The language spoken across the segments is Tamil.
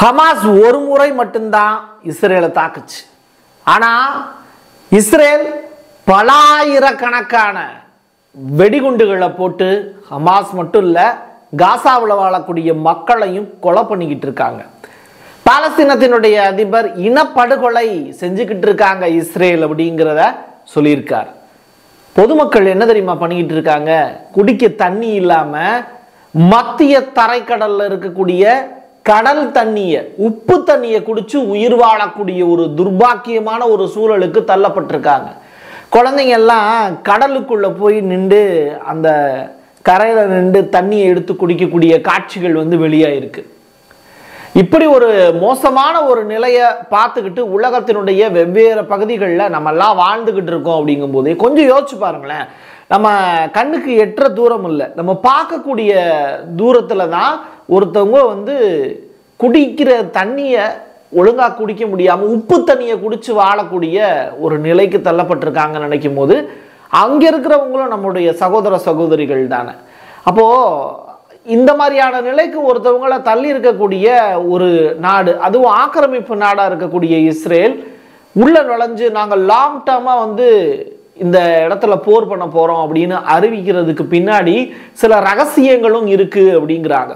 ஹமாஸ் ஒரு முறை மட்டும்தான் இஸ்ரேலை தாக்குச்சு ஆனால் இஸ்ரேல் பலாயிரக்கணக்கான வெடிகுண்டுகளை போட்டு ஹமாஸ் மட்டும் இல்லை காசாவில் வாழக்கூடிய மக்களையும் கொலை பண்ணிக்கிட்டு இருக்காங்க பாலஸ்தீனத்தினுடைய அதிபர் இனப்படுகொலை செஞ்சுக்கிட்டு இருக்காங்க இஸ்ரேல் அப்படிங்கிறத சொல்லியிருக்கார் பொதுமக்கள் என்ன தெரியுமா பண்ணிக்கிட்டு இருக்காங்க குடிக்க தண்ணி இல்லாம மத்திய தரைக்கடல்ல இருக்கக்கூடிய கடல் தண்ணிய உப்பு தண்ணியை குடிச்சு உயிர் வாழக்கூடிய ஒரு துர்பாக்கியமான ஒரு சூழலுக்கு தள்ளப்பட்டிருக்காங்க குழந்தைங்க எல்லாம் கடலுக்குள்ள போய் நின்று அந்த கரையில நின்று தண்ணியை எடுத்து குடிக்கக்கூடிய காட்சிகள் வந்து வெளியாயிருக்கு இப்படி ஒரு மோசமான ஒரு நிலையை பார்த்துக்கிட்டு உலகத்தினுடைய வெவ்வேறு பகுதிகளில் நம்ம எல்லாம் வாழ்ந்துக்கிட்டு இருக்கோம் அப்படிங்கும்போது கொஞ்சம் யோசிச்சு பாருங்களேன் நம்ம கண்ணுக்கு எட்டுற தூரம் இல்லை நம்ம பார்க்கக்கூடிய தூரத்தில் தான் ஒருத்தவங்க வந்து குடிக்கிற தண்ணியை ஒழுங்காக குடிக்க முடியாமல் உப்பு தண்ணியை குடிச்சு வாழக்கூடிய ஒரு நிலைக்கு தள்ளப்பட்டிருக்காங்கன்னு நினைக்கும் போது அங்கே இருக்கிறவங்களும் நம்முடைய சகோதர சகோதரிகள் தானே அப்போது இந்த மாதிரியான நிலைக்கு ஒருத்தவங்கள தள்ளி இருக்கக்கூடிய ஒரு நாடு அதுவும் ஆக்கிரமிப்பு நாடாக இருக்கக்கூடிய இஸ்ரேல் உள்ள நுழைஞ்சு நாங்கள் லாங் டேர்மாக வந்து இந்த இடத்துல போர் பண்ண போகிறோம் அப்படின்னு அறிவிக்கிறதுக்கு பின்னாடி சில ரகசியங்களும் இருக்கு அப்படிங்கிறாங்க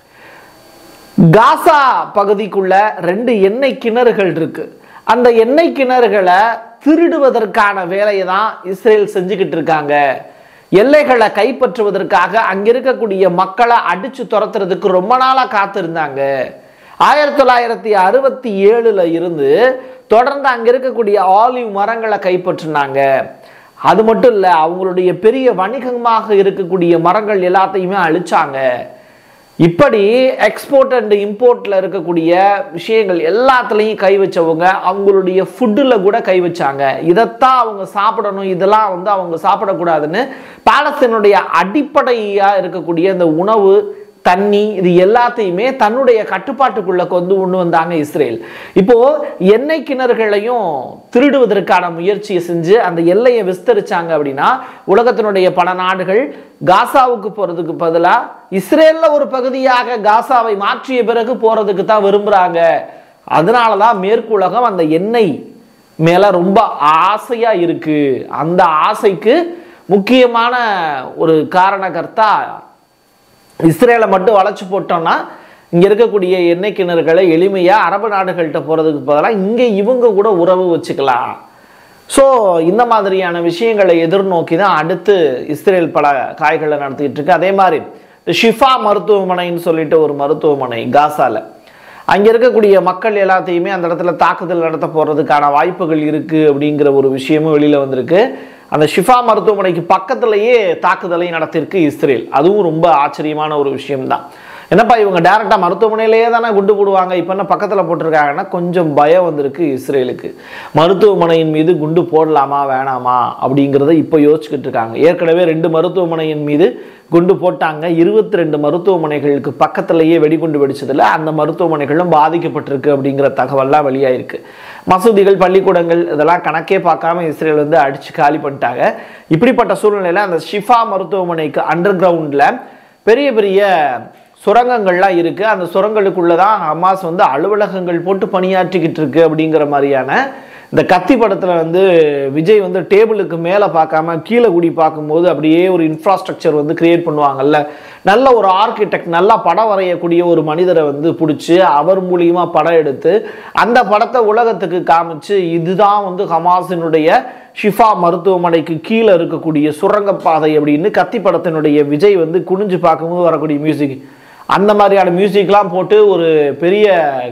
காசா பகுதிக்குள்ள ரெண்டு எண்ணெய் கிணறுகள் இருக்கு அந்த எண்ணெய் கிணறுகளை திருடுவதற்கான வேலையை தான் இஸ்ரேல் செஞ்சுக்கிட்டு இருக்காங்க எல்லைகளை கைப்பற்றுவதற்காக அங்க இருக்கக்கூடிய மக்களை அடிச்சு துரத்துறதுக்கு ரொம்ப நாளா காத்திருந்தாங்க ஆயிரத்தி தொள்ளாயிரத்தி அறுபத்தி ஏழுல இருந்து தொடர்ந்து அங்க இருக்கக்கூடிய ஆலிவ் மரங்களை கைப்பற்றினாங்க அது மட்டும் இல்ல அவங்களுடைய பெரிய வணிகமாக இருக்கக்கூடிய மரங்கள் எல்லாத்தையுமே அழிச்சாங்க இப்படி எக்ஸ்போர்ட் அண்ட் இம்போர்ட்ல இருக்கக்கூடிய விஷயங்கள் எல்லாத்துலேயும் கை வச்சவங்க அவங்களுடைய ஃபுட்டில் கூட கை வச்சாங்க இதைத்தான் அவங்க சாப்பிடணும் இதெல்லாம் வந்து அவங்க சாப்பிடக்கூடாதுன்னு பாலஸ்தீனுடைய அடிப்படையாக இருக்கக்கூடிய இந்த உணவு தண்ணி இது எல்லாத்தையுமே தன்னுடைய கட்டுப்பாட்டுக்குள்ள கொண்டு கொண்டு வந்தாங்க இஸ்ரேல் இப்போ எண்ணெய் கிணறுகளையும் திருடுவதற்கான முயற்சியை செஞ்சு அந்த எல்லையை விஸ்தரிச்சாங்க அப்படின்னா உலகத்தினுடைய பல நாடுகள் காசாவுக்கு போறதுக்கு பதிலா இஸ்ரேல்ல ஒரு பகுதியாக காசாவை மாற்றிய பிறகு போறதுக்கு தான் விரும்புறாங்க அதனாலதான் மேற்குலகம் அந்த எண்ணெய் மேல ரொம்ப ஆசையா இருக்கு அந்த ஆசைக்கு முக்கியமான ஒரு காரணகர்த்தா இஸ்ரேலை மட்டும் வளைச்சு போட்டோம்னா இங்க இருக்கக்கூடிய எண்ணெய் கிணறுகளை எளிமையா அரபு நாடுகள்கிட்ட போறதுக்கு பதிலாக இங்க இவங்க கூட உறவு வச்சுக்கலாம் ஸோ இந்த மாதிரியான விஷயங்களை எதிர்நோக்கி தான் அடுத்து இஸ்ரேல் பல காய்களை நடத்திட்டு இருக்கு அதே மாதிரி ஷிஃபா மருத்துவமனைன்னு சொல்லிட்டு ஒரு மருத்துவமனை காசால அங்கே இருக்கக்கூடிய மக்கள் எல்லாத்தையுமே அந்த இடத்துல தாக்குதல் நடத்த போகிறதுக்கான வாய்ப்புகள் இருக்குது அப்படிங்கிற ஒரு விஷயமும் வெளியில் வந்திருக்கு அந்த ஷிஃபா மருத்துவமனைக்கு பக்கத்திலேயே தாக்குதலை நடத்தியிருக்கு இஸ்ரேல் அதுவும் ரொம்ப ஆச்சரியமான ஒரு விஷயம்தான் என்னப்பா இவங்க டேரெக்டாக மருத்துவமனையிலேயே தானே குண்டு போடுவாங்க இப்போ என்ன பக்கத்தில் போட்டிருக்காங்கன்னா கொஞ்சம் பயம் வந்திருக்கு இஸ்ரேலுக்கு மருத்துவமனையின் மீது குண்டு போடலாமா வேணாமா அப்படிங்கிறத இப்போ யோசிச்சுக்கிட்டு இருக்காங்க ஏற்கனவே ரெண்டு மருத்துவமனையின் மீது குண்டு போட்டாங்க இருபத்தி ரெண்டு மருத்துவமனைகளுக்கு பக்கத்திலேயே வெடிகுண்டு வெடிச்சதில் அந்த மருத்துவமனைகளும் பாதிக்கப்பட்டிருக்கு அப்படிங்கிற தகவல்லாம் வெளியாயிருக்கு மசூதிகள் பள்ளிக்கூடங்கள் இதெல்லாம் கணக்கே பார்க்காம இஸ்ரேல் வந்து அடிச்சு காலி பண்ணிட்டாங்க இப்படிப்பட்ட சூழ்நிலையில் அந்த ஷிஃபா மருத்துவமனைக்கு அண்டர் கிரவுண்டில் பெரிய பெரிய சுரங்கங்கள்லாம் இருக்கு அந்த சுரங்களுக்குள்ள தான் ஹமாஸ் வந்து அலுவலகங்கள் போட்டு பணியாற்றிக்கிட்டு இருக்கு அப்படிங்கிற மாதிரியான இந்த கத்தி படத்தில் வந்து விஜய் வந்து டேபிளுக்கு மேலே பார்க்காம கீழே கூடி பார்க்கும்போது அப்படியே ஒரு இன்ஃப்ராஸ்ட்ரக்சர் வந்து கிரியேட் பண்ணுவாங்கல்ல நல்ல ஒரு ஆர்கிடெக்ட் நல்லா படம் வரையக்கூடிய ஒரு மனிதரை வந்து பிடிச்சி அவர் மூலியமா படம் எடுத்து அந்த படத்தை உலகத்துக்கு காமிச்சு இதுதான் வந்து ஹமாஸினுடைய ஷிஃபா மருத்துவமனைக்கு கீழே இருக்கக்கூடிய சுரங்கப்பாதை அப்படின்னு கத்தி படத்தினுடைய விஜய் வந்து குனிஞ்சு பார்க்கும்போது வரக்கூடிய மியூசிக் அந்த மாதிரியான மியூசிக்லாம் போட்டு ஒரு பெரிய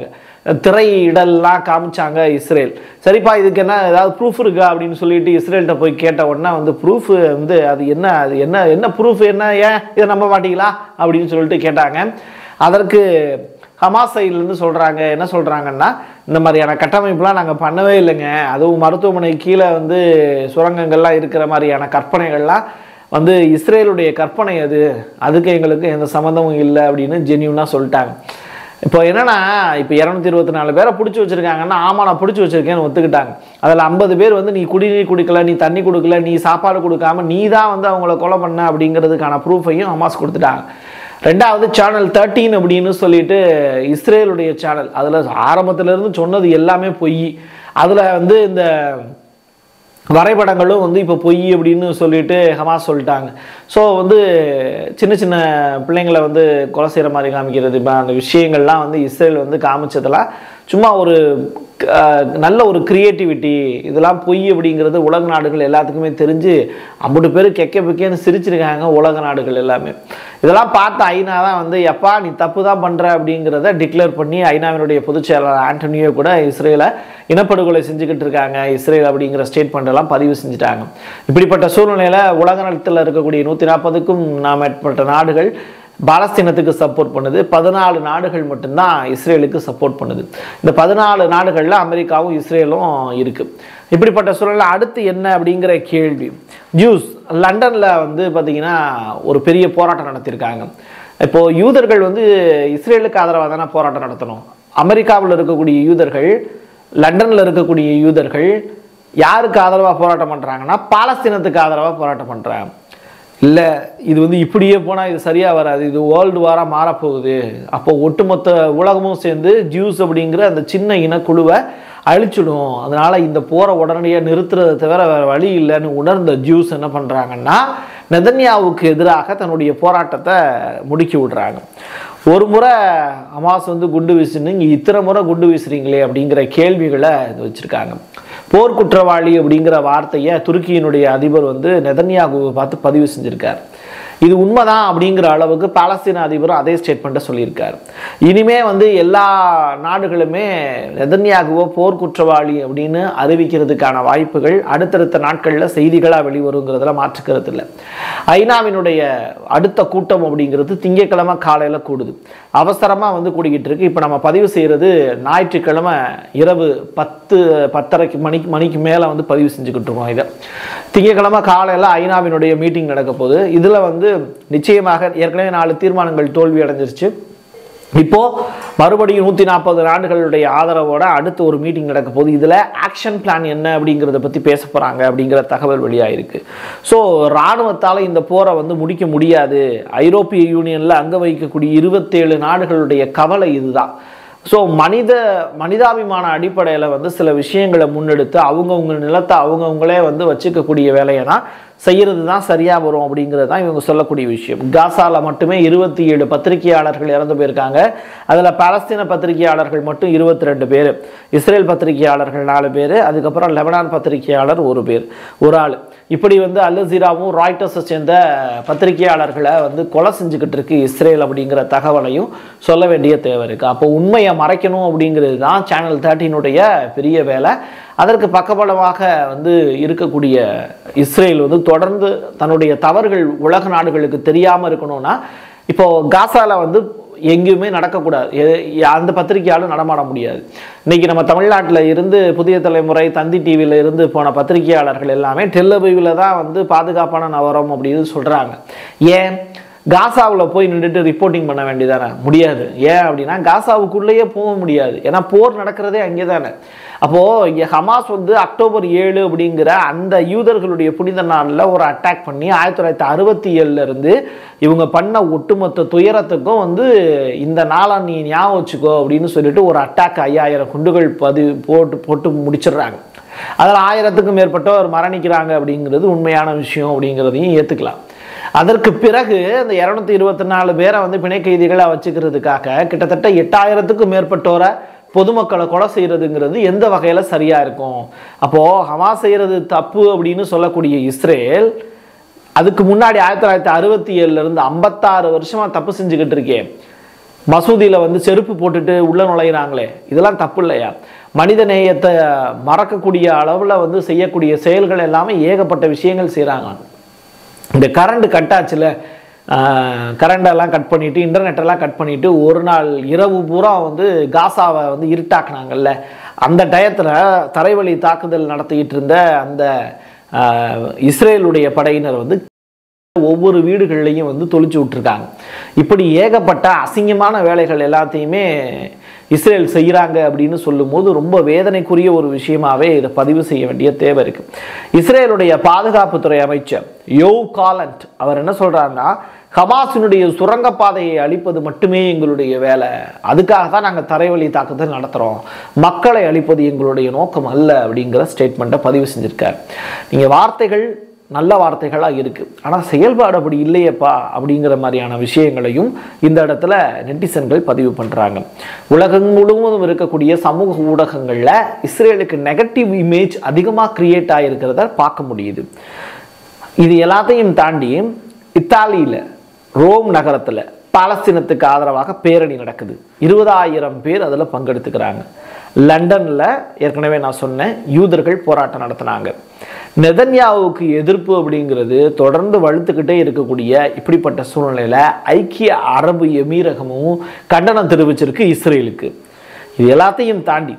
திரையிடல்லாம் காமிச்சாங்க இஸ்ரேல் சரிப்பா இதுக்கு என்ன ஏதாவது ப்ரூஃப் இருக்கா அப்படின்னு சொல்லிட்டு இஸ்ரேல்கிட்ட போய் கேட்ட உடனே வந்து ப்ரூஃப் வந்து அது என்ன அது என்ன என்ன ப்ரூஃப் என்ன ஏன் இதை நம்ப மாட்டீங்களா அப்படின்னு சொல்லிட்டு கேட்டாங்க அதற்கு ஹமாஸ் சைட்லேருந்து சொல்கிறாங்க என்ன சொல்கிறாங்கன்னா இந்த மாதிரியான கட்டமைப்புலாம் நாங்கள் பண்ணவே இல்லைங்க அதுவும் மருத்துவமனை கீழே வந்து சுரங்கங்கள்லாம் இருக்கிற மாதிரியான கற்பனைகள்லாம் வந்து இஸ்ரேலுடைய கற்பனை அது அதுக்கு எங்களுக்கு எந்த சம்மந்தமும் இல்லை அப்படின்னு ஜென்யூனாக சொல்லிட்டாங்க இப்போ என்னன்னா இப்போ இரநூத்தி இருபத்தி நாலு பேரை பிடிச்சி வச்சிருக்காங்கன்னா ஆமா நான் பிடிச்சி வச்சிருக்கேன்னு ஒத்துக்கிட்டாங்க அதில் ஐம்பது பேர் வந்து நீ குடிநீர் குடிக்கல நீ தண்ணி கொடுக்கல நீ சாப்பாடு கொடுக்காம நீ தான் வந்து அவங்கள கொலை பண்ண அப்படிங்கிறதுக்கான ப்ரூஃபையும் ஹமாஸ் கொடுத்துட்டாங்க ரெண்டாவது சேனல் தேர்ட்டீன் அப்படின்னு சொல்லிட்டு இஸ்ரேலுடைய சேனல் அதில் ஆரம்பத்துல இருந்து சொன்னது எல்லாமே பொய் அதில் வந்து இந்த வரைபடங்களும் வந்து இப்போ பொய் அப்படின்னு சொல்லிட்டு ஹமாஸ் சொல்லிட்டாங்க ஸோ வந்து சின்ன சின்ன பிள்ளைங்களை வந்து கொலை செய்கிற மாதிரி காமிக்கிறது இப்போ அந்த விஷயங்கள்லாம் வந்து இஸ்ரேல் வந்து காமிச்சதெல்லாம் சும்மா ஒரு அஹ், நல்ல ஒரு கிரியேட்டிவிட்டி இதெல்லாம் பொய் அப்படிங்கிறது உலக நாடுகள் எல்லாத்துக்குமே தெரிஞ்சு ஐம்பது பேர் கெக்க பிக்கேன்னு சிரிச்சிருக்காங்க உலக நாடுகள் எல்லாமே இதெல்லாம் பார்த்து ஐநா தான் வந்து எப்பா நீ தப்பு தான் பண்ணுற அப்படிங்கிறத டிக்ளேர் பண்ணி ஐநாவினுடைய பொதுச் செயலாளர் ஆண்டனியோ கூட இஸ்ரேலை இனப்படுகொலை செஞ்சுக்கிட்டு இருக்காங்க இஸ்ரேல் அப்படிங்கிற ஸ்டேட்மெண்ட் எல்லாம் பதிவு செஞ்சுட்டாங்க இப்படிப்பட்ட சூழ்நிலையில் உலக நலத்தில் இருக்கக்கூடிய நூற்றி நாற்பதுக்கும் நாம் மேற்பட்ட நாடுகள் பாலஸ்தீனத்துக்கு சப்போர்ட் பண்ணுது பதினாலு நாடுகள் மட்டும்தான் இஸ்ரேலுக்கு சப்போர்ட் பண்ணுது இந்த பதினாலு நாடுகளில் அமெரிக்காவும் இஸ்ரேலும் இருக்கு இப்படிப்பட்ட சூழலில் அடுத்து என்ன அப்படிங்கிற கேள்வி ஜூஸ் லண்டனில் வந்து பார்த்தீங்கன்னா ஒரு பெரிய போராட்டம் நடத்தியிருக்காங்க இப்போ யூதர்கள் வந்து இஸ்ரேலுக்கு ஆதரவாக தானே போராட்டம் நடத்தணும் அமெரிக்காவில் இருக்கக்கூடிய யூதர்கள் லண்டனில் இருக்கக்கூடிய யூதர்கள் யாருக்கு ஆதரவாக போராட்டம் பண்ணுறாங்கன்னா பாலஸ்தீனத்துக்கு ஆதரவாக போராட்டம் பண்ணுறாங்க இல்லை இது வந்து இப்படியே போனால் இது சரியாக வராது இது வேர்ல்டு வாராக மாறப்போகுது அப்போ ஒட்டுமொத்த உலகமும் சேர்ந்து ஜூஸ் அப்படிங்கிற அந்த சின்ன இனக்குழுவை அழிச்சிடும் அதனால் இந்த போரை உடனடியாக நிறுத்துறதை தவிர வேறு வழி இல்லைன்னு உணர்ந்த ஜூஸ் என்ன பண்ணுறாங்கன்னா நெதன்யாவுக்கு எதிராக தன்னுடைய போராட்டத்தை முடுக்கி விடுறாங்க ஒரு முறை ஹமாஸ் வந்து குண்டு வீசுன்னு இங்கே இத்தனை முறை குண்டு வீசுறீங்களே அப்படிங்கிற கேள்விகளை இது வச்சுருக்காங்க போர் குற்றவாளி அப்படிங்கிற வார்த்தையை துருக்கியினுடைய அதிபர் வந்து நெதன்யாகுவை பார்த்து பதிவு செஞ்சிருக்கார் இது உண்மைதான் அப்படிங்கிற அளவுக்கு பாலஸ்தீன அதிபரும் அதே ஸ்டேட்மெண்ட்டை சொல்லியிருக்கார் இனிமே வந்து எல்லா நாடுகளுமே நெதன்யாகுவோ போர் குற்றவாளி அப்படின்னு அறிவிக்கிறதுக்கான வாய்ப்புகள் அடுத்தடுத்த நாட்களில் செய்திகளாக வெளிவருங்கிறதுல மாற்றுக்கிறது இல்லை ஐநாவினுடைய அடுத்த கூட்டம் அப்படிங்கிறது திங்கட்கிழமை காலையில் கூடுது அவசரமாக வந்து கூடிக்கிட்டு இருக்கு இப்போ நம்ம பதிவு செய்கிறது ஞாயிற்றுக்கிழமை இரவு பத்து பத்தரைக்கு மணிக்கு மணிக்கு மேலே வந்து பதிவு செஞ்சுக்கிட்டு இருக்கோம் இதை திங்கட்கிழமை காலையில் ஐநாவினுடைய மீட்டிங் நடக்க போகுது இதில் வந்து நிச்சயமாக ஏற்கனவே நாலு தீர்மானங்கள் தோல்வி அடைஞ்சிருச்சு இப்போ மறுபடியும் நூற்றி நாற்பது நாடுகளுடைய ஆதரவோட அடுத்து ஒரு மீட்டிங் நடக்க போகுது இதில் ஆக்ஷன் பிளான் என்ன அப்படிங்கிறத பற்றி பேச போகிறாங்க அப்படிங்கிற தகவல் வெளியாயிருக்கு ஸோ இராணுவத்தால் இந்த போரை வந்து முடிக்க முடியாது ஐரோப்பிய யூனியனில் அங்க வைக்கக்கூடிய இருபத்தேழு நாடுகளுடைய கவலை இதுதான் ஸோ மனித மனிதாபிமான அடிப்படையில் வந்து சில விஷயங்களை முன்னெடுத்து அவங்கவுங்க நிலத்தை அவங்கவுங்களே வந்து வச்சுக்கக்கூடிய வேலையை தான் செய்கிறது தான் சரியாக வரும் அப்படிங்கிறது தான் இவங்க சொல்லக்கூடிய விஷயம் காசால மட்டுமே இருபத்தி ஏழு பத்திரிகையாளர்கள் இறந்து போயிருக்காங்க அதில் பாலஸ்தீன பத்திரிகையாளர்கள் மட்டும் இருபத்தி ரெண்டு பேர் இஸ்ரேல் பத்திரிகையாளர்கள் நாலு பேர் அதுக்கப்புறம் லெபனான் பத்திரிகையாளர் ஒரு பேர் ஒரு ஆள் இப்படி வந்து அல் ஜீராவும் ராய்டர்ஸை சேர்ந்த பத்திரிகையாளர்களை வந்து கொலை செஞ்சுக்கிட்டு இருக்கு இஸ்ரேல் அப்படிங்கிற தகவலையும் சொல்ல வேண்டிய தேவை இருக்குது அப்போ உண்மையை மறைக்கணும் அப்படிங்கிறது தான் சேனல் தேர்ட்டினுடைய பெரிய வேலை அதற்கு பக்கபலமாக வந்து இருக்கக்கூடிய இஸ்ரேல் வந்து தொடர்ந்து தன்னுடைய தவறுகள் உலக நாடுகளுக்கு தெரியாமல் இருக்கணும்னா இப்போ காசால வந்து எங்கேயுமே நடக்கக்கூடாது எ- அந்த பத்திரிகையாலும் நடமாட முடியாது இன்னைக்கு நம்ம தமிழ்நாட்டில் இருந்து புதிய தலைமுறை தந்தி டிவியில் இருந்து போன பத்திரிகையாளர்கள் எல்லாமே டெல்லபிவில் தான் வந்து பாதுகாப்பான நகரம் அப்படின்னு சொல்கிறாங்க ஏன் காசாவில் போய் நின்றுட்டு ரிப்போர்ட்டிங் பண்ண வேண்டியதானே முடியாது ஏன் அப்படின்னா காசாவுக்குள்ளேயே போக முடியாது ஏன்னா போர் நடக்கிறதே அங்கே தானே அப்போது இங்கே ஹமாஸ் வந்து அக்டோபர் ஏழு அப்படிங்கிற அந்த யூதர்களுடைய புனித நாளில் ஒரு அட்டாக் பண்ணி ஆயிரத்தி தொள்ளாயிரத்தி அறுபத்தி இருந்து இவங்க பண்ண ஒட்டுமொத்த துயரத்துக்கும் வந்து இந்த நாளை நீ ஞாபகம் வச்சுக்கோ அப்படின்னு சொல்லிட்டு ஒரு அட்டாக் ஐயாயிரம் குண்டுகள் பதிவு போட்டு போட்டு முடிச்சிடுறாங்க அதில் ஆயிரத்துக்கும் மேற்பட்டோர் மரணிக்கிறாங்க அப்படிங்கிறது உண்மையான விஷயம் அப்படிங்கிறதையும் ஏற்றுக்கலாம் அதற்கு பிறகு இந்த இரநூத்தி இருபத்தி நாலு பேரை வந்து பிணை கைதிகளாக வச்சுக்கிறதுக்காக கிட்டத்தட்ட எட்டாயிரத்துக்கும் மேற்பட்டோரை பொதுமக்களை கொலை செய்யறதுங்கிறது எந்த வகையில் சரியா இருக்கும் அப்போ ஹமாஸ் செய்யறது தப்பு அப்படின்னு சொல்லக்கூடிய இஸ்ரேல் அதுக்கு முன்னாடி ஆயிரத்தி தொள்ளாயிரத்தி அறுபத்தி ஏழுல இருந்து ஐம்பத்தாறு வருஷமா தப்பு செஞ்சுக்கிட்டு இருக்கேன் மசூதியில் வந்து செருப்பு போட்டுட்டு உள்ள நுழையிறாங்களே இதெல்லாம் தப்பு இல்லையா மனித நேயத்தை மறக்கக்கூடிய அளவில் வந்து செய்யக்கூடிய செயல்கள் எல்லாமே ஏகப்பட்ட விஷயங்கள் செய்கிறாங்க இந்த கரண்ட் கட் ஆச்சுல கரண்டெல்லாம் கட் பண்ணிட்டு இன்டர்நெட்டெல்லாம் கட் பண்ணிட்டு ஒரு நாள் இரவு பூரா வந்து காசாவை வந்து இருட்டாக்குனாங்கல்ல அந்த டயத்தில் தரைவழி தாக்குதல் நடத்திக்கிட்டு இருந்த அந்த ஆஹ், இஸ்ரேலுடைய படையினர் வந்து ஒவ்வொரு வீடுகள்லையும் வந்து தொளிச்சு விட்டுருக்காங்க இப்படி ஏகப்பட்ட அசிங்கமான வேலைகள் எல்லாத்தையுமே இஸ்ரேல் செய்கிறாங்க அப்படின்னு சொல்லும்போது ரொம்ப வேதனைக்குரிய ஒரு விஷயமாவே இதை பதிவு செய்ய வேண்டிய தேவை இருக்கு இஸ்ரேலுடைய பாதுகாப்புத்துறை அமைச்சர் யோ காலண்ட் அவர் என்ன சொல்றாருன்னா ஹமாஸினுடைய சுரங்கப்பாதையை அழிப்பது மட்டுமே எங்களுடைய வேலை அதுக்காக தான் நாங்கள் தரைவழி தாக்குதல் நடத்துகிறோம் மக்களை அழிப்பது எங்களுடைய நோக்கம் அல்ல அப்படிங்கிற ஸ்டேட்மெண்ட்டை பதிவு செஞ்சிருக்கார் நீங்கள் வார்த்தைகள் நல்ல வார்த்தைகளாக இருக்குது ஆனால் செயல்பாடு அப்படி இல்லையேப்பா அப்படிங்கிற மாதிரியான விஷயங்களையும் இந்த இடத்துல நெட்டிசன்கள் பதிவு பண்ணுறாங்க உலகம் முழுவதும் இருக்கக்கூடிய சமூக ஊடகங்களில் இஸ்ரேலுக்கு நெகட்டிவ் இமேஜ் அதிகமாக கிரியேட் ஆகிருக்கிறத பார்க்க முடியுது இது எல்லாத்தையும் தாண்டி இத்தாலியில் ரோம் நகரத்தில் பாலஸ்தீனத்துக்கு ஆதரவாக பேரணி நடக்குது இருபதாயிரம் பேர் அதில் பங்கெடுத்துக்கிறாங்க லண்டனில் ஏற்கனவே நான் சொன்னேன் யூதர்கள் போராட்டம் நடத்தினாங்க நெதன்யாவுக்கு எதிர்ப்பு அப்படிங்கிறது தொடர்ந்து வலுத்துக்கிட்டே இருக்கக்கூடிய இப்படிப்பட்ட சூழ்நிலையில் ஐக்கிய அரபு எமீரகமும் கண்டனம் தெரிவிச்சிருக்கு இஸ்ரேலுக்கு இது எல்லாத்தையும் தாண்டி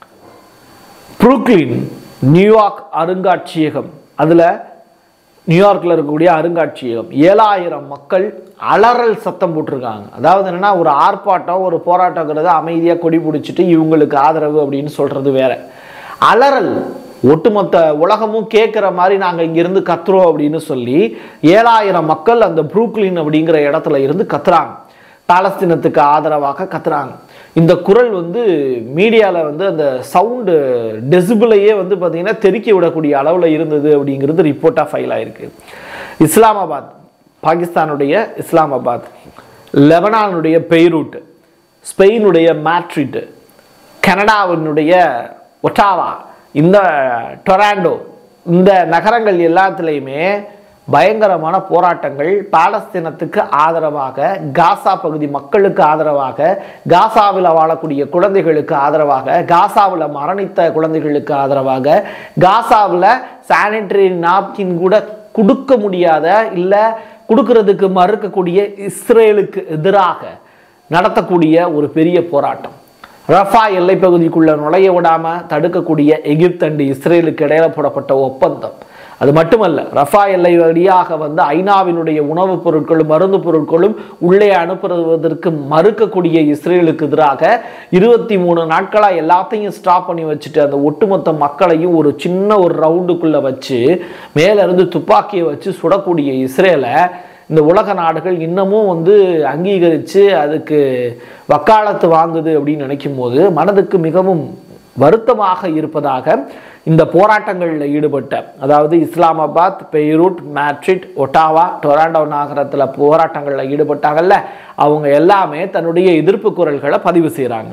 புரூக்ளின் நியூயார்க் அருங்காட்சியகம் அதில் நியூயார்க்கில் இருக்கக்கூடிய அருங்காட்சியகம் ஏழாயிரம் மக்கள் அலறல் சத்தம் போட்டிருக்காங்க அதாவது என்னன்னா ஒரு ஆர்ப்பாட்டம் ஒரு போராட்டங்கிறது அமைதியாக கொடி பிடிச்சிட்டு இவங்களுக்கு ஆதரவு அப்படின்னு சொல்றது வேற அலறல் ஒட்டுமொத்த உலகமும் கேட்குற மாதிரி நாங்கள் இங்கிருந்து கத்துறோம் அப்படின்னு சொல்லி ஏழாயிரம் மக்கள் அந்த புரூக்லின் அப்படிங்கிற இடத்துல இருந்து கத்துறாங்க பாலஸ்தீனத்துக்கு ஆதரவாக கத்துறாங்க இந்த குரல் வந்து மீடியாவில் வந்து அந்த சவுண்டு டெசிபிளையே வந்து பார்த்தீங்கன்னா தெருக்கி விடக்கூடிய அளவில் இருந்தது அப்படிங்கிறது ரிப்போர்ட்டாக ஃபைல் ஆயிருக்கு இஸ்லாமாபாத் பாகிஸ்தானுடைய இஸ்லாமாபாத் லெபனானுடைய பெய்ரூட் ஸ்பெயினுடைய மேட்ரிட் கனடாவினுடைய ஒட்டாவா இந்த டொராண்டோ இந்த நகரங்கள் எல்லாத்துலேயுமே பயங்கரமான போராட்டங்கள் பாலஸ்தீனத்துக்கு ஆதரவாக காசா பகுதி மக்களுக்கு ஆதரவாக காசாவில் வாழக்கூடிய குழந்தைகளுக்கு ஆதரவாக காசாவில் மரணித்த குழந்தைகளுக்கு ஆதரவாக காசாவில் சானிட்டரி நாப்கின் கூட கொடுக்க முடியாத இல்லை கொடுக்கறதுக்கு மறுக்கக்கூடிய இஸ்ரேலுக்கு எதிராக நடத்தக்கூடிய ஒரு பெரிய போராட்டம் ரஃபா எல்லைப் பகுதிக்குள்ள நுழைய விடாம தடுக்கக்கூடிய எகிப்து அண்டு இஸ்ரேலுக்கு இடையில போடப்பட்ட ஒப்பந்தம் அது மட்டுமல்ல ரஃபா எல்லை வழியாக வந்து ஐநாவினுடைய உணவுப் பொருட்களும் மருந்து பொருட்களும் உள்ளே அனுப்புவதற்கு மறுக்கக்கூடிய இஸ்ரேலுக்கு எதிராக இருபத்தி மூணு நாட்களா எல்லாத்தையும் ஸ்டாப் பண்ணி வச்சுட்டு அந்த ஒட்டுமொத்த மக்களையும் ஒரு சின்ன ஒரு ரவுண்டுக்குள்ள வச்சு மேல இருந்து துப்பாக்கியை வச்சு சுடக்கூடிய இஸ்ரேலை இந்த உலக நாடுகள் இன்னமும் வந்து அங்கீகரித்து அதுக்கு வக்காலத்து வாங்குது அப்படின்னு நினைக்கும் போது மனதுக்கு மிகவும் வருத்தமாக இருப்பதாக இந்த போராட்டங்களில் ஈடுபட்ட அதாவது Islamabad Beirut Madrid Ottawa Toronto நகரத்தில் போராட்டங்களில் ஈடுபட்டாங்கல்ல அவங்க எல்லாமே தன்னுடைய எதிர்ப்பு குரல்களை பதிவு செய்கிறாங்க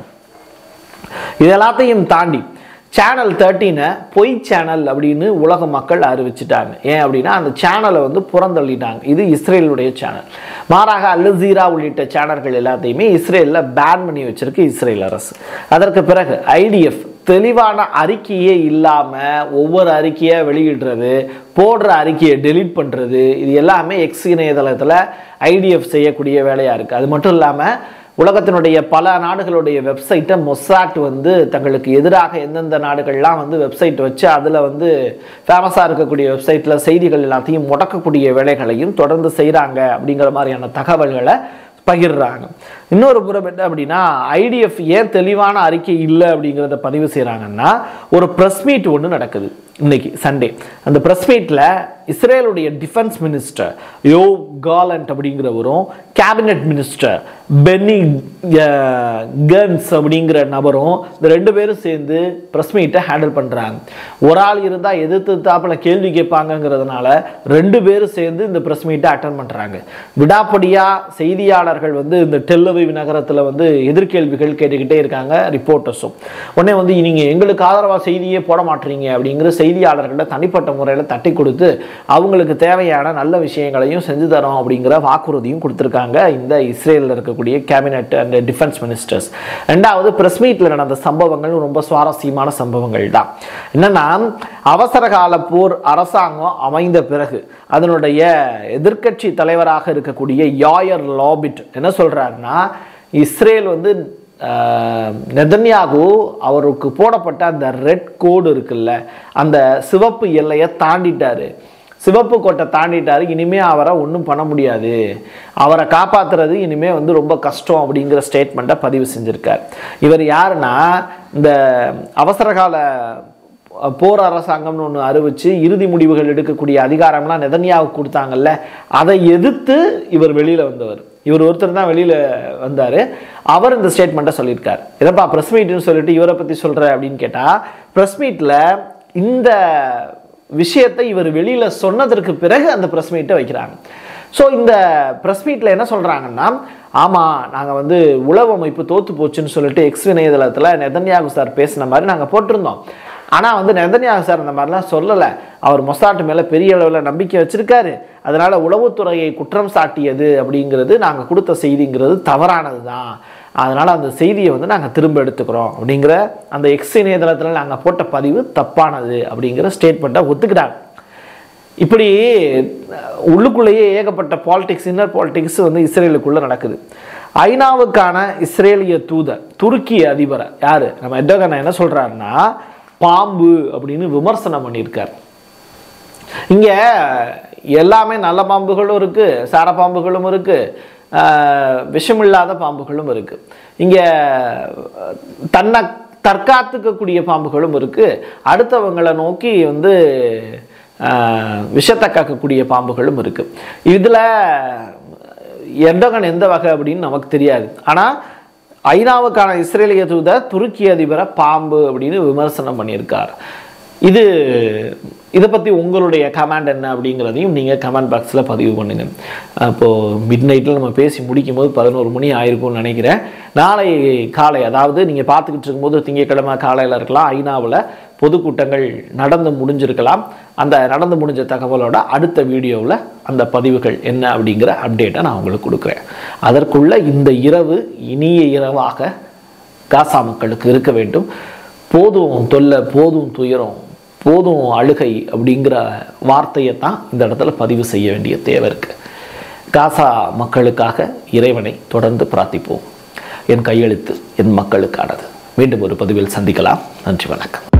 இது எல்லாத்தையும் தாண்டி சேனல் தேர்ட்டீனை பொய் சேனல் அப்படின்னு உலக மக்கள் அறிவிச்சிட்டாங்க ஏன் அப்படின்னா அந்த சேனலை வந்து புறந்தள்ளிட்டாங்க இது இஸ்ரேலுடைய சேனல் மாறாக அல்லசீரா உள்ளிட்ட சேனல்கள் எல்லாத்தையுமே இஸ்ரேலில் பேன் பண்ணி வச்சிருக்கு இஸ்ரேல் அரசு அதற்கு பிறகு ஐடிஎஃப் தெளிவான அறிக்கையே இல்லாமல் ஒவ்வொரு அறிக்கையை வெளியிடுறது போடுற அறிக்கையை டெலீட் பண்ணுறது இது எல்லாமே எக்ஸ் இணையதளத்தில் ஐடிஎஃப் செய்யக்கூடிய வேலையாக இருக்குது அது மட்டும் இல்லாமல் உலகத்தினுடைய பல நாடுகளுடைய வெப்சைட்டை மொசாட் வந்து தங்களுக்கு எதிராக எந்தெந்த நாடுகள்லாம் வந்து வெப்சைட் வச்சு அதில் வந்து ஃபேமஸாக இருக்கக்கூடிய வெப்சைட்டில் செய்திகள் எல்லாத்தையும் முடக்கக்கூடிய வேலைகளையும் தொடர்ந்து செய்கிறாங்க அப்படிங்கிற மாதிரியான தகவல்களை பகிர்றாங்க இன்னொரு புறம் என்ன அப்படின்னா ஐடிஎஃப் ஏன் தெளிவான அறிக்கை இல்லை அப்படிங்கிறத பதிவு செய்கிறாங்கன்னா ஒரு ப்ரெஸ் மீட் ஒன்று நடக்குது இன்னைக்கு சண்டே அந்த ப்ரெஸ் மீட்டில் இஸ்ரேலுடைய டிஃபென்ஸ் மினிஸ்டர் யோ காலண்ட் அப்படிங்கிறவரும் கேபினெட் மினிஸ்டர் பென்னி கன்ஸ் அப்படிங்கிற நபரும் இந்த ரெண்டு பேரும் சேர்ந்து ப்ரெஸ் மீட்டை ஹேண்டில் பண்ணுறாங்க ஒரு ஆள் இருந்தால் எதிர்த்து தாப்பில் கேள்வி கேட்பாங்கங்கிறதுனால ரெண்டு பேரும் சேர்ந்து இந்த ப்ரெஸ் மீட்டை அட்டன் பண்ணுறாங்க விடாப்படியாக செய்தியாளர்கள் வந்து இந்த டெல்லவிவ் நகரத்தில் வந்து எதிர்கேள்விகள் கேட்டுக்கிட்டே இருக்காங்க ரிப்போர்ட்டர்ஸும் உடனே வந்து நீங்கள் எங்களுக்கு ஆதரவாக செய்தியே போட மாட்டீங்க அப்படிங்கிற செய்தியாளர்களை தனிப்பட்ட முறையில் தட்டி கொடுத்து அவங்களுக்கு தேவையான நல்ல விஷயங்களையும் செஞ்சு தரோம் அப்படிங்கிற வாக்குறுதியும் கொடுத்துருக்காங்க இந்த இஸ்ரேலில் இருக்கக்கூடிய கேபினட் அண்ட் டிஃபென்ஸ் மினிஸ்டர்ஸ் ரெண்டாவது பிரஸ் மீட்டில் நடந்த சம்பவங்கள் ரொம்ப சுவாரஸ்யமான சம்பவங்கள் தான் என்னன்னா அவசர கால போர் அரசாங்கம் அமைந்த பிறகு அதனுடைய எதிர்க்கட்சி தலைவராக இருக்கக்கூடிய யாயர் லாபிட் என்ன சொல்றாருன்னா இஸ்ரேல் வந்து நெதன்யாகு அவருக்கு போடப்பட்ட அந்த ரெட் கோடு இருக்குல்ல அந்த சிவப்பு எல்லையை தாண்டிட்டாரு சிவப்பு கோட்டை தாண்டிட்டாரு இனிமே அவரை ஒன்றும் பண்ண முடியாது அவரை காப்பாத்துறது இனிமே வந்து ரொம்ப கஷ்டம் அப்படிங்கிற ஸ்டேட்மெண்ட்டை பதிவு செஞ்சிருக்கார் இவர் யாருன்னா இந்த அவசரகால போர் அரசாங்கம்னு ஒன்று அறிவிச்சு இறுதி முடிவுகள் எடுக்கக்கூடிய அதிகாரம்லாம் நெதன்யாவுக்கு கொடுத்தாங்கல்ல அதை எதிர்த்து இவர் வெளியில் வந்தவர் இவர் ஒருத்தர் தான் வெளியில் வந்தார் அவர் இந்த ஸ்டேட்மெண்ட்டை சொல்லியிருக்கார் இதப்பா ப்ரெஸ் மீட்னு சொல்லிட்டு இவரை பற்றி சொல்கிற அப்படின்னு கேட்டால் ப்ரெஸ் மீட்டில் இந்த விஷயத்தை இவர் வெளியில் சொன்னதற்கு பிறகு அந்த ப்ரெஸ் மீட்டை வைக்கிறாங்க ஸோ இந்த ப்ரெஸ் மீட்டில் என்ன சொல்கிறாங்கன்னா ஆமாம் நாங்கள் வந்து உளவு அமைப்பு தோத்து போச்சுன்னு சொல்லிட்டு எக்ஸ் இணையதளத்தில் நெதன்யாகு சார் பேசின மாதிரி நாங்கள் போட்டிருந்தோம் ஆனால் வந்து நெதன்யாகு சார் அந்த மாதிரிலாம் சொல்லலை அவர் மொசாட்டு மேலே பெரிய அளவில் நம்பிக்கை வச்சிருக்காரு அதனால உளவுத்துறையை குற்றம் சாட்டியது அப்படிங்கிறது நாங்கள் கொடுத்த செய்திங்கிறது தவறானது தான் அதனால் அந்த செய்தியை வந்து நாங்கள் திரும்ப எடுத்துக்கிறோம் அப்படிங்கிற அந்த எக்ஸ் இணையதளத்தில் நாங்கள் போட்ட பதிவு தப்பானது அப்படிங்கிற ஸ்டேட்மெண்ட்டை ஒத்துக்கிட்டாங்க இப்படி அஹ், உள்ளுக்குள்ளேயே ஏகப்பட்ட பாலிடிக்ஸ் இன்னர் பாலிடிக்ஸ் வந்து இஸ்ரேலுக்குள்ள நடக்குது ஐநாவுக்கான இஸ்ரேலிய தூதர் துருக்கி அதிபரை யாரு நம்ம எட்டோகன் என்ன சொல்றாருன்னா பாம்பு அப்படின்னு விமர்சனம் பண்ணியிருக்கார் இங்க எல்லாமே நல்ல பாம்புகளும் இருக்கு சார பாம்புகளும் இருக்கு ஆஹ், விஷமில்லாத பாம்புகளும் இருக்கு இங்க அஹ், தன்னை தற்காத்துக்கக்கூடிய பாம்புகளும் இருக்கு அடுத்தவங்களை நோக்கி வந்து ஆஹ், விஷத்தை காக்கக்கூடிய பாம்புகளும் இருக்கு இதுல எர்டோகன் எந்த வகை அப்படின்னு நமக்கு தெரியாது ஆனா ஐநாவுக்கான இஸ்ரேலிய தூதர் துருக்கி அதிபரை பாம்பு அப்படின்னு விமர்சனம் பண்ணியிருக்கார் இது இதை பற்றி உங்களுடைய கமெண்ட் என்ன அப்படிங்கிறதையும் நீங்கள் கமெண்ட் பாக்ஸில் பதிவு பண்ணுங்க அப்போது மிட் நைட்டில் நம்ம பேசி முடிக்கும் போது பதினோரு மணி ஆயிருக்கும்னு நினைக்கிறேன் நாளை காலை அதாவது நீங்கள் பார்த்துக்கிட்டு இருக்கும்போது திங்கட்கிழமை காலையில் இருக்கலாம் ஐநாவில் பொதுக்கூட்டங்கள் நடந்து முடிஞ்சிருக்கலாம் அந்த நடந்து முடிஞ்ச தகவலோட அடுத்த வீடியோவில் அந்த பதிவுகள் என்ன அப்படிங்கிற அப்டேட்டை நான் உங்களுக்கு கொடுக்குறேன் அதற்குள்ள இந்த இரவு இனிய இரவாக காசா மக்களுக்கு இருக்க வேண்டும் போதும் தொல்லை போதும் துயரம் போதும் அழுகை அப்படிங்கிற வார்த்தையை தான் இந்த இடத்துல பதிவு செய்ய வேண்டிய தேவை இருக்கு காசா மக்களுக்காக இறைவனை தொடர்ந்து பிரார்த்திப்போம் என் கையெழுத்து என் மக்களுக்கானது மீண்டும் ஒரு பதிவில் சந்திக்கலாம் நன்றி வணக்கம்